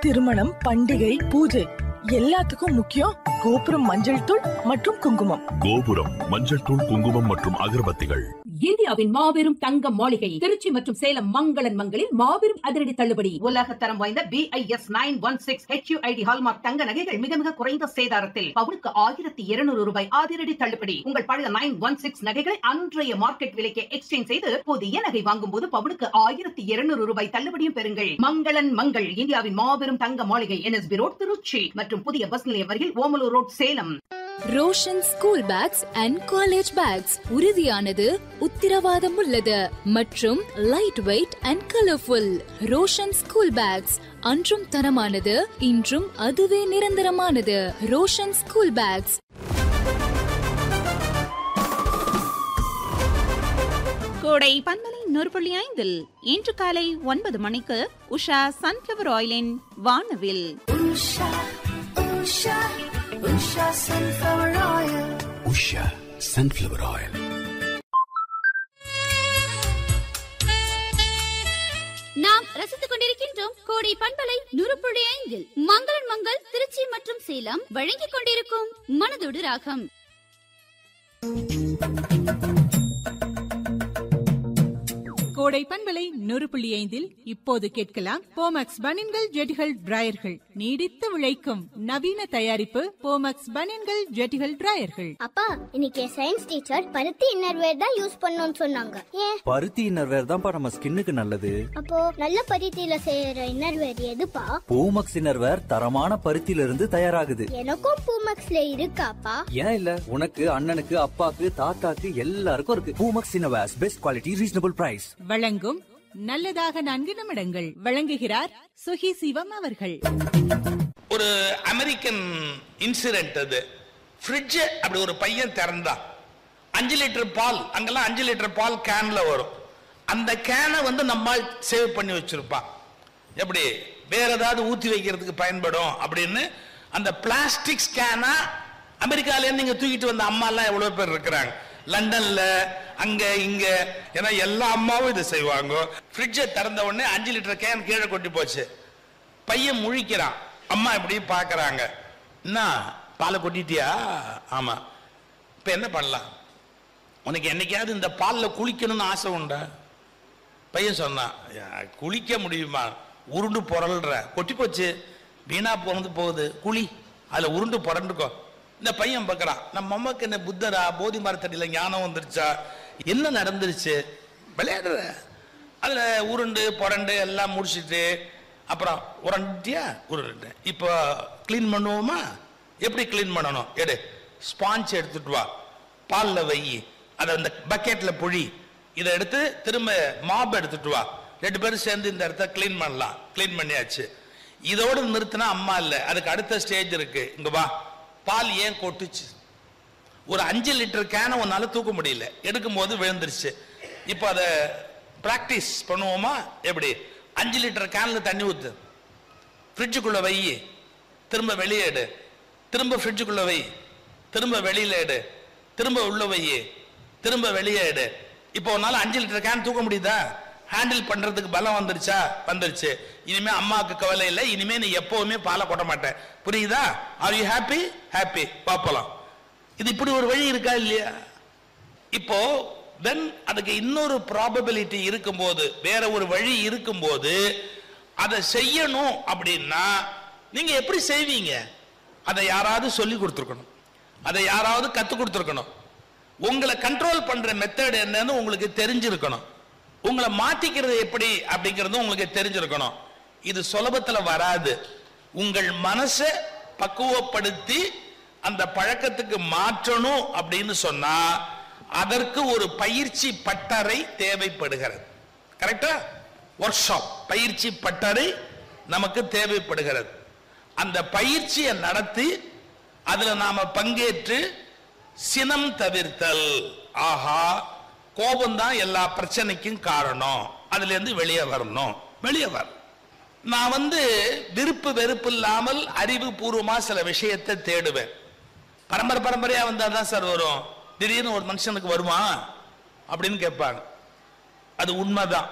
திருமணம் பண்டிகை பூஜை எல்லாத்துக்கும் முக்கியம் கோபுரம் மஞ்சள் தூள் மற்றும் குங்குமம் கோபுரம் மஞ்சள் தூள் குங்குமம் மற்றும் அகர்பத்திகள் இந்தியாவின் மாபெரும் தங்க மாளிகை திருச்சி மற்றும் சேலம் மங்களன் மங்களில் மாபெரும் அதிரடி தள்ளுபடி உலக தரம் வாய்ந்த BIS nine one six HUID hallmark தங்க நகைகள் மிக மிக குறைந்த சேதாரத்தில் பவுனுக்கு ஆயிரத்தி இருநூறு ரூபாய் அதிரடி தள்ளுபடி உங்கள் பழைய நைன் ஒன் சிக்ஸ் நகைகளை அன்றைய மார்க்கெட் விலைக்கு எக்ஸ்சேஞ்ச் செய்து புதிய நகை வாங்கும் போது பவுனுக்கு ஆயிரத்தி இருநூறு ரூபாய் தள்ளுபடியும் பெறுங்கள் மங்களன் மங்கள் இந்தியாவின் மாபெரும் தங்க மாளிகை என்எஸ்பி ரோட் திருச்சி மற்றும் புதிய பஸ் நிலையம் அருகில் Omalur road Salem Roshan school bags and college bags உறுதியானது உத்திரவாதம் உள்ளது மற்றும் light weight and colourful Roshan school bags அன்றும் தரமானது இன்றும் அதுவே நிரந்தரமானது ரோஷன் ஸ்கூல் பேக்ஸ் கோடை பன்மலை நூறு புள்ளி ஐந்தில் இன்று காலை ஒன்பது மணிக்கு உஷா சன்ஃபிளவர் ஆயிலின் வானவில் உஷா சன்ஃப்ளவர் ஆயில் நாம் ரசித்துக் கொண்டிருக்கின்றோம் கோடை பண்பலை நூறு புள்ளி ஐந்தில் மங்களன் மங்கள் திருச்சி மற்றும் சேலம் வழங்கிக் கொண்டிருக்கும் மனதோடு ராகம் கோடை பண்பலை நூறு புள்ளி ஐந்தில் இப்போது கேட்கலாம் போமக்ஸ் பனின்கள் ஜெட்டிகள் டிராயர்கள் நீடித்து உழைக்கும் நவீன தயாரிப்பு போமக்ஸ் பனின்கள் ஜெட்டிகள் டிராயர்கள் அப்பா இன்னைக்கு சயின்ஸ் டீச்சர் பருத்தி இன்னர்வேர் தான் யூஸ் பண்ணணும்னு சொன்னாங்க ஏன் பருத்தி இன்னர்வேர் தான்ப்பா நம்ம ஸ்கின்னுக்கு நல்லது அப்போ நல்ல பருத்தியில செய்யற இன்னர்வேர் எதுப்பா பூமக்ஸ் இன்னர்வேர் தரமான பருத்தியில இருந்து தயாராகுது எனக்கும் பூமக்ஸ்ல இருக்காப்பா ஏன் இல்ல உனக்கு அண்ணனுக்கு அப்பாக்கு தாத்தாக்கு எல்லாருக்கும் இருக்கு Poomex innerwears best quality reasonable price வழங்கும் நல்லதாக நான்கு நிமிடங்கள் வழங்குகிறார் சுகி சிவம் அவர்கள் ஒரு அமெரிக்கன் இன்சிடென்ட் அது ஃப்ரிட்ஜ் அப்படி ஒரு பையன் திறந்தான் அஞ்சு லிட்டர் பால் அங்கெல்லாம் அஞ்சு லிட்டர் பால் கேன்ல வரும் அந்த கேனை வந்து நம்ம சேவ் பண்ணி வச்சிருப்பான் எப்படி வேற ஏதாவது ஊத்தி வைக்கிறதுக்கு பயன்படும் அப்படின்னு அந்த பிளாஸ்டிக் ஸ்கேனா அமெரிக்கால நீங்க தூக்கிட்டு வந்த அம்மா எல்லாம் எவ்வளவு பேர் இருக்கிறாங்க லண்டன்ல அங்க இங்க ஏன்னா எல்லா அம்மாவும் இதை செய்வாங்க ஃப்ரிட்ஜை திறந்த உடனே அஞ்சு லிட்டர் கேன் கீழே கொட்டி போச்சு பையன் முழிக்கிறான் அம்மா இப்படி பார்க்கறாங்க என்ன பாலை கொட்டிட்டியா ஆமா இப்ப என்ன பண்ணலாம் உனக்கு என்னைக்காவது இந்த பால்ல குளிக்கணும்னு ஆசை உண்டா பையன் சொன்னான் "யா, குளிக்க முடியுமா உருண்டு புரள்ற கொட்டி போச்சு வீணா போனது போகுது குழி அதுல உருண்டு புரண்டுக்கோ இந்த பையன் பார்க்கறான் நம்ம அம்மாக்கு என்ன புத்தரா போதி மரத்தடியில ஞானம் வந்துருச்சா என்ன நடந்துருச்சு விளையாடுற அதுல உருண்டு புரண்டு எல்லாம் முடிச்சிட்டு அப்புறம் உரண்டியா உருண்டேன் இப்போ க்ளீன் பண்ணுவோமா எப்படி க்ளீன் பண்ணணும் எடு ஸ்பாஞ்ச் எடுத்துட்டு வா பால்ல வை அதை அந்த பக்கெட்ல புழி இதை எடுத்து திரும்ப மாப் எடுத்துட்டு வா ரெண்டு பேரும் சேர்ந்து இந்த இடத்த க்ளீன் பண்ணலாம் க்ளீன் பண்ணியாச்சு இதோடு நிறுத்தினா அம்மா இல்லை அதுக்கு அடுத்த ஸ்டேஜ் இருக்கு இங்க வா பால் ஏன் கொட்டுச்சு ஒரு அஞ்சு லிட்டர் கேனை உன்னால தூக்க முடியல எடுக்கும் போது விழுந்துருச்சு இப்போ அதை பிராக்டிஸ் பண்ணுவோமா எப்படி அஞ்சு லிட்டர் கேன்ல தண்ணி ஊத்து ஃப்ரிட்ஜுக்குள்ள வை திரும்ப வெளியே எடு திரும்ப ஃப்ரிட்ஜுக்குள்ள வை திரும்ப வெளியில எடு திரும்ப உள்ள வை திரும்ப வெளியே எடு இப்போ உன்னால அஞ்சு லிட்டர் கேன் தூக்க முடியுதா ஹேண்டில் பண்றதுக்கு பலம் வந்துருச்சா வந்துருச்சு இனிமே அம்மாவுக்கு கவலை இல்லை இனிமே நீ எப்பவுமே பாலை கொட்ட மாட்டேன் புரியுதா ஆர் யூ ஹாப்பி ஹாப்பி பாப்பலாம் இது இப்படி ஒரு வழி இருக்கா இல்லையா இப்போ தென் அதுக்கு இன்னொரு ப்ராபபிலிட்டி இருக்கும்போது வேற ஒரு வழி இருக்கும்போது அதை செய்யணும் அப்படின்னா நீங்க எப்படி செய்வீங்க அதை யாராவது சொல்லி கொடுத்துருக்கணும் அதை யாராவது கத்து கொடுத்துருக்கணும் உங்களை கண்ட்ரோல் பண்ற மெத்தட் என்னன்னு உங்களுக்கு தெரிஞ்சிருக்கணும் உங்களை மாத்திக்கிறது எப்படி அப்படிங்கிறது உங்களுக்கு தெரிஞ்சிருக்கணும் இது சுலபத்துல வராது உங்கள் மனசை பக்குவப்படுத்தி அந்த பழக்கத்துக்கு மாற்றணும் அப்படின்னு சொன்னா அதற்கு ஒரு பயிற்சி பட்டறை தேவைப்படுகிறது கரெக்டா ஒர்க் ஷாப் பயிற்சி பட்டறை நமக்கு தேவைப்படுகிறது அந்த பயிற்சியை நடத்தி அதுல நாம பங்கேற்று சினம் தவிர்த்தல் ஆஹா கோபம் தான் எல்லா பிரச்சனைக்கும் காரணம் அதுல இருந்து வெளியே வரணும் வெளியே வர நான் வந்து விருப்பு வெறுப்பு இல்லாமல் அறிவு பூர்வமா சில விஷயத்தை தேடுவேன் பரம்பரை பரம்பரையா வந்தா தான் சார் வரும் திடீர்னு ஒரு மனுஷனுக்கு வருமா அப்படின்னு கேட்பாங்க அது உண்மைதான்